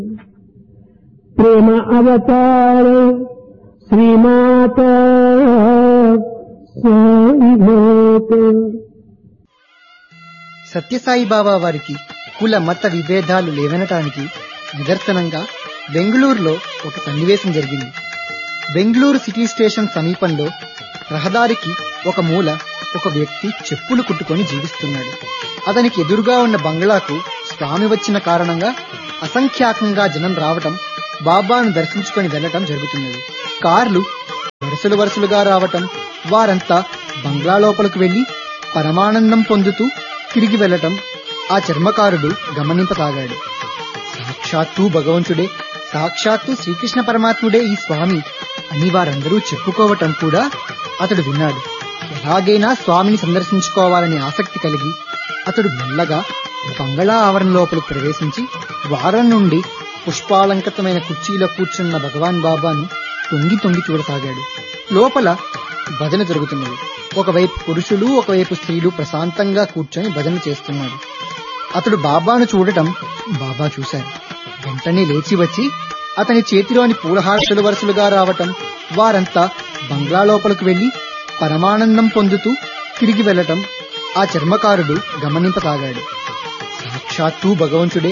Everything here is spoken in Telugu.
ప్రేమ అవతార శ్రీమాత సాయిమాత సత్యసాయి బాబా వారికి కుల మత విభేదాలు లేవనటానికి నిదర్శనంగా బెంగళూరులో ఒక సన్నివేశం జరిగింది బెంగళూరు సిటీ స్టేషన్ సమీపంలో రహదారికి ఒక మూల ఒక వ్యక్తి చెప్పులు కుట్టుకొని జీవిస్తున్నాడు అతనికి ఎదురుగా ఉన్న బంగ్లాకు స్వామి వచ్చిన కారణంగా అసంఖ్యాకంగా జనం రావటం బాబాను దర్శించుకొని వెళ్లటం జరుగుతున్నది కార్లు వరుసలు వరుసలుగా రావటం వారంతా బంగ్లా లోపలకు వెళ్లి పరమానందం పొందుతూ తిరిగి వెళ్లటం ఆ చర్మకారుడు గమనింపసాగాడు సాక్షాత్తు భగవంతుడే సాక్షాత్తు శ్రీకృష్ణ పరమాత్ముడే ఈ స్వామి అని వారందరూ చెప్పుకోవటం కూడా అతడు విన్నాడు ఎలాగైనా స్వామిని సందర్శించుకోవాలనే ఆసక్తి కలిగి అతడు మెల్లగా బంగళా ఆవరణ లోపలికి ప్రవేశించి వారం నుండి పుష్పాలంకృతమైన కుర్చీలో కూర్చున్న భగవాన్ బాబాను తొంగి తొంగి చూడసాగాడు లోపల భజన జరుగుతున్నది ఒకవైపు పురుషులు ఒకవైపు స్త్రీలు ప్రశాంతంగా కూర్చొని భజన చేస్తున్నారు అతడు బాబాను చూడటం బాబా చూశారు వెంటనే లేచి వచ్చి అతని చేతిలోని పూలహారసులు వరుసలుగా రావటం వారంతా బంగ్లా లోపలికి వెళ్లి పరమానందం పొందుతూ తిరిగి వెళ్లటం ఆ చర్మకారుడు గమనింపసాగాడు సాక్షాత్తు భగవంతుడే